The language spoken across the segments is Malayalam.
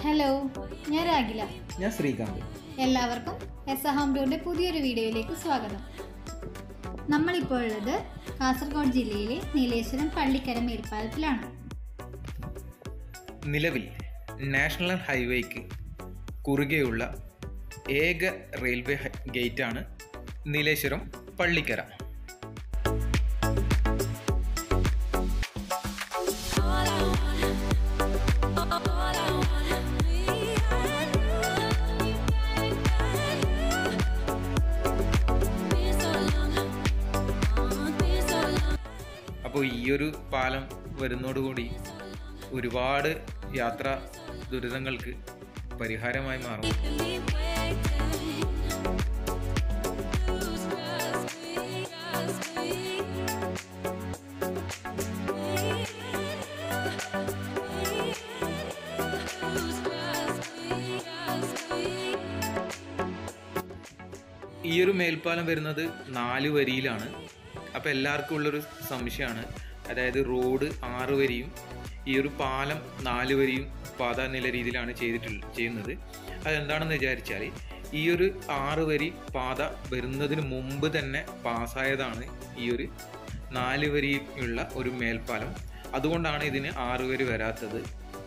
ഹലോ ഞാൻ രാഗില ഞാൻ ശ്രീകാന്ത് എല്ലാവർക്കും എസ് ഹോം ടൂറിൻ്റെ പുതിയൊരു വീഡിയോയിലേക്ക് സ്വാഗതം നമ്മളിപ്പോൾ ഉള്ളത് കാസർഗോഡ് ജില്ലയിലെ നീലേശ്വരം പള്ളിക്കര മേൽപ്പാലത്തിലാണ് നിലവിൽ നാഷണൽ ഹൈവേക്ക് കുറുകെയുള്ള ഏക റെയിൽവേ ഹ- ഗേറ്റാണ് നീലേശ്വരം പള്ളിക്കര അപ്പോൾ ഈ ഒരു പാലം വരുന്നതോടുകൂടി ഒരുപാട് യാത്രാ ദുരിതങ്ങൾക്ക് പരിഹാരമായി മാറും ഈ ഒരു മേൽപ്പാലം വരുന്നത് നാല് വരിയിലാണ് അപ്പോൾ എല്ലാവർക്കും ഉള്ളൊരു സംശയമാണ് അതായത് റോഡ് ആറ് വരിയും ഈ ഒരു പാലം നാല് വരിയും പാത നില രീതിയിലാണ് ചെയ്തിട്ടുള്ള ചെയ്യുന്നത് അതെന്താണെന്ന് വിചാരിച്ചാൽ ഈ ഒരു ആറ് വരി പാത വരുന്നതിന് മുമ്പ് തന്നെ പാസ്സായതാണ് ഈ ഒരു നാല് വരിയുള്ള ഒരു മേൽപ്പാലം അതുകൊണ്ടാണ് ഇതിന് ആറ് വരി വരാത്തത്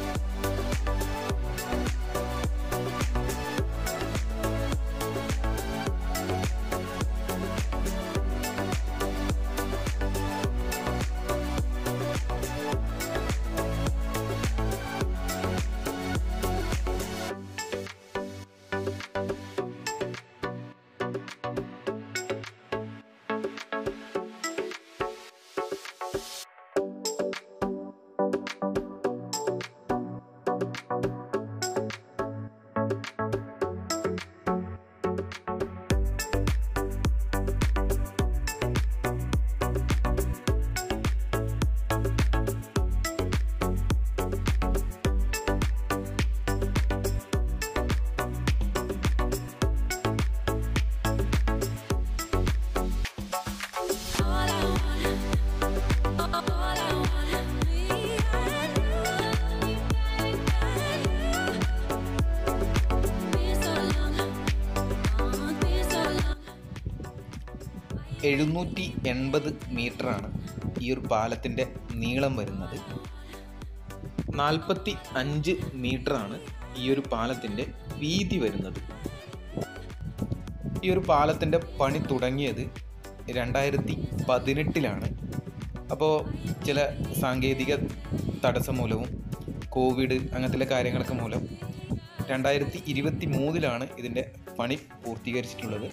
എഴുന്നൂറ്റി എൺപത് മീറ്ററാണ് ഈ ഒരു പാലത്തിൻ്റെ നീളം വരുന്നത് നാൽപ്പത്തി അഞ്ച് മീറ്ററാണ് ഈ ഒരു പാലത്തിൻ്റെ വീതി വരുന്നത് ഈ ഒരു പാലത്തിൻ്റെ പണി തുടങ്ങിയത് രണ്ടായിരത്തി പതിനെട്ടിലാണ് അപ്പോൾ ചില സാങ്കേതിക തടസ്സം മൂലവും കോവിഡ് അങ്ങനത്തെ കാര്യങ്ങളൊക്കെ മൂലം രണ്ടായിരത്തി ഇരുപത്തി മൂന്നിലാണ് ഇതിൻ്റെ പണി പൂർത്തീകരിച്ചിട്ടുള്ളത്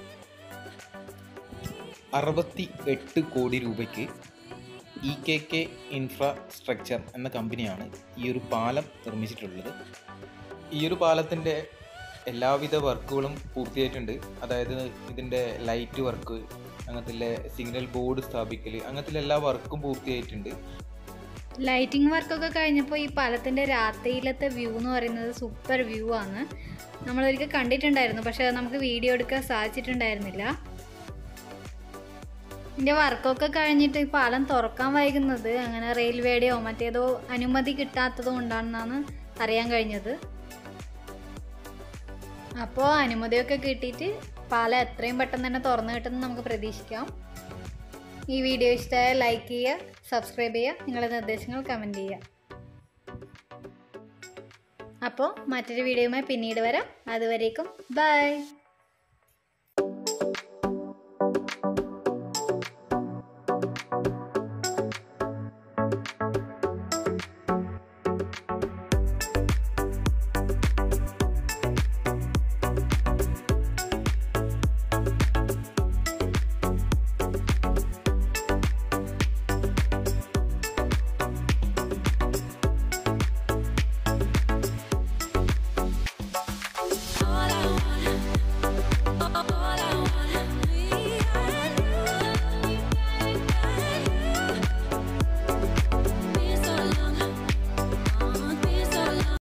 അറുപത്തി എട്ട് കോടി രൂപയ്ക്ക് ഇ കെ കെ ഇൻഫ്രാസ്ട്രക്ചർ എന്ന കമ്പനിയാണ് ഈ ഒരു പാലം നിർമ്മിച്ചിട്ടുള്ളത് ഈ ഒരു പാലത്തിൻ്റെ എല്ലാവിധ വർക്കുകളും പൂർത്തിയായിട്ടുണ്ട് അതായത് ഇതിൻ്റെ ലൈറ്റ് വർക്ക് അങ്ങനത്തെ സിഗ്നൽ ബോർഡ് സ്ഥാപിക്കൽ അങ്ങനത്തെ എല്ലാ വർക്കും പൂർത്തിയായിട്ടുണ്ട് ലൈറ്റിംഗ് വർക്കൊക്കെ കഴിഞ്ഞപ്പോൾ ഈ പാലത്തിൻ്റെ രാത്രിയിലത്തെ വ്യൂ എന്ന് പറയുന്നത് സൂപ്പർ വ്യൂ ആണ് നമ്മളൊരിക്കൽ കണ്ടിട്ടുണ്ടായിരുന്നു പക്ഷെ അത് നമുക്ക് വീഡിയോ എടുക്കാൻ സാധിച്ചിട്ടുണ്ടായിരുന്നില്ല ഇതിൻ്റെ വർക്കൊക്കെ കഴിഞ്ഞിട്ട് ഈ പാലം തുറക്കാൻ വൈകുന്നത് അങ്ങനെ റെയിൽവേയുടെയോ മറ്റേതോ അനുമതി കിട്ടാത്തത് കൊണ്ടാണെന്നാണ് അറിയാൻ കഴിഞ്ഞത് അപ്പോൾ അനുമതിയൊക്കെ കിട്ടിയിട്ട് പാലം എത്രയും പെട്ടെന്ന് തന്നെ തുറന്നു കിട്ടുമെന്ന് നമുക്ക് പ്രതീക്ഷിക്കാം ഈ വീഡിയോ ഇഷ്ടമായ ലൈക്ക് ചെയ്യുക സബ്സ്ക്രൈബ് ചെയ്യുക നിങ്ങളുടെ നിർദ്ദേശങ്ങൾ കമൻറ്റ് ചെയ്യുക അപ്പോൾ മറ്റൊരു വീഡിയോയുമായി പിന്നീട് വരാം അതുവരേക്കും ബൈ